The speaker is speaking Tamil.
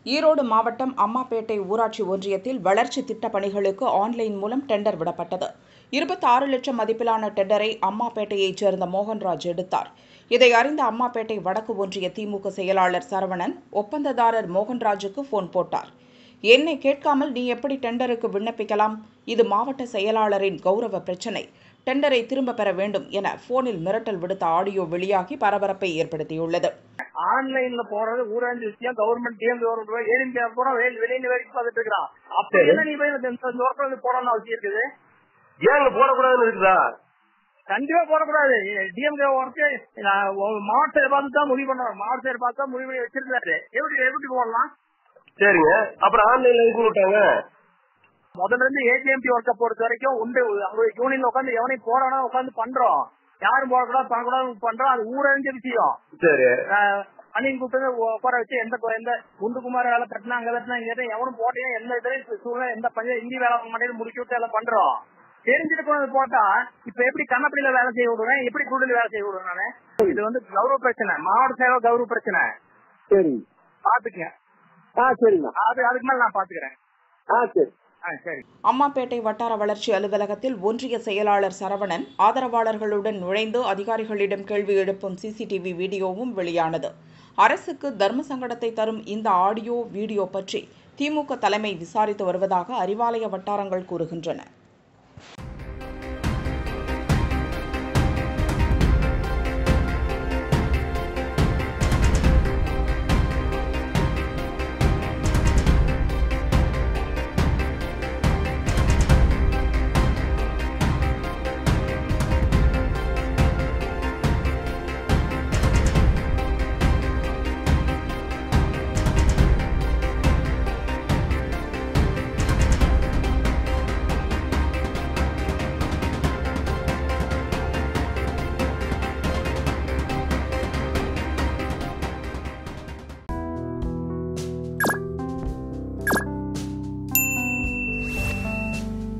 ஈரோடு மாவட்டம் அம்மாப்பேட்டை ஊராட்சி ஒன்றியத்தில் வளர்ச்சி திட்டப் பணிகளுக்கு ஆன்லைன் மூலம் டெண்டர் விடப்பட்டது இருபத்தாறு லட்சம் மதிப்பிலான டெண்டரை அம்மாப்பேட்டையைச் சேர்ந்த மோகன்ராஜ் எடுத்தார் இதை அறிந்த அம்மாப்பேட்டை வடக்கு ஒன்றிய திமுக செயலாளர் சரவணன் ஒப்பந்ததாரர் மோகன்ராஜுக்கு போன் போட்டார் என்னை கேட்காமல் நீ எப்படி டெண்டருக்கு விண்ணப்பிக்கலாம் இது மாவட்ட செயலாளரின் கௌரவ பிரச்சினை டெண்டரை திரும்ப பெற வேண்டும் என போனில் மிரட்டல் விடுத்த ஆடியோ வெளியாகி பரபரப்பை ஏற்படுத்தியுள்ளது ஆன்லைன்ல போறது ஊராட்சி விஷயம் கவர்மெண்ட் டிஎம் கவர்மெண்ட் ஏடிஎம் கூட வெளியில வரைக்கும் பார்த்துட்டு இருக்கிறான் அப்ப சரி. என்ன நீ போய் இந்த இந்த ஒர்க் வந்து போடணும்னு அவசியம் இருக்குது ஏங்க போடக்கூடாதுன்னு இருக்குதா கண்டிப்பா போடக்கூடாது டிஎம்கே ஒர்க் மாவட்ட சைடு பார்த்து தான் முடிவு பண்ணணும் மாவட்ட சைடு பார்த்து தான் முடிவு பண்ணி வச்சிருந்தாரு எப்படி எப்படி போடலாம் சரிங்க அப்புறம் ஆன்லைன்ல எதுக்கு விட்டாங்க முதல்ல இருந்து ஏடிஎம்பி ஒர்க்கை பொறுத்த வரைக்கும் உண்டு அவங்க யூனியன்ல உட்காந்து எவனையும் போறானா உட்காந்து பண்றோம் யாரும் போடக்கூடாது பண்ணக்கூடாது பண்றோம் அது ஊரறிஞ்ச விஷயம் சரி ஆஹ் அணியின் கூப்பிட்டு உட்கார வச்சு எந்த கொ- எந்த குண்டுகுமார் வேலை தட்டினா அங்க தட்டினா இங்க தட்டினா எவனும் போட்டே எந்த இதுலயும் சூழ்நிலை எந்த பஞ்சம் இந்தி வேலை மாட்டேன்னு முடிச்சு விட்டு எல்லாம் பண்றோம் தெரிஞ்சுட்டு கொண்டு வந்து போட்டா இப்ப எப்படி கண்ணப்படியில வேலை செய்ய விடுவேன் எப்படி கூடல வேலை செய்ய விடுவேன் நானு இது வந்து கௌரவ பிரச்சனை மாவட்ட சேவை கௌரவ பிரச்சனை சரி பாத்துக்க ஆ சரிண்ணா அது அதுக்கு மேல நான் பாத்துக்கிறேன் ஆ சரி ஆ சரி அம்மாப்பேட்டை வட்டார வளர்ச்சி அலுவலகத்தில் ஒன்றிய செயலாளர் சரவணன் ஆதரவாளர்களுடன் நுழைந்து அதிகாரிகளிடம் கேள்வி எழுப்பும் சிசிடிவி வீடியோவும் வெளியானது அரசுக்கு தர்ம சங்கடத்தை தரும் இந்த ஆடியோ வீடியோ பற்றி திமுக தலைமை விசாரித்து வருவதாக அறிவாலய வட்டாரங்கள் கூறுகின்றன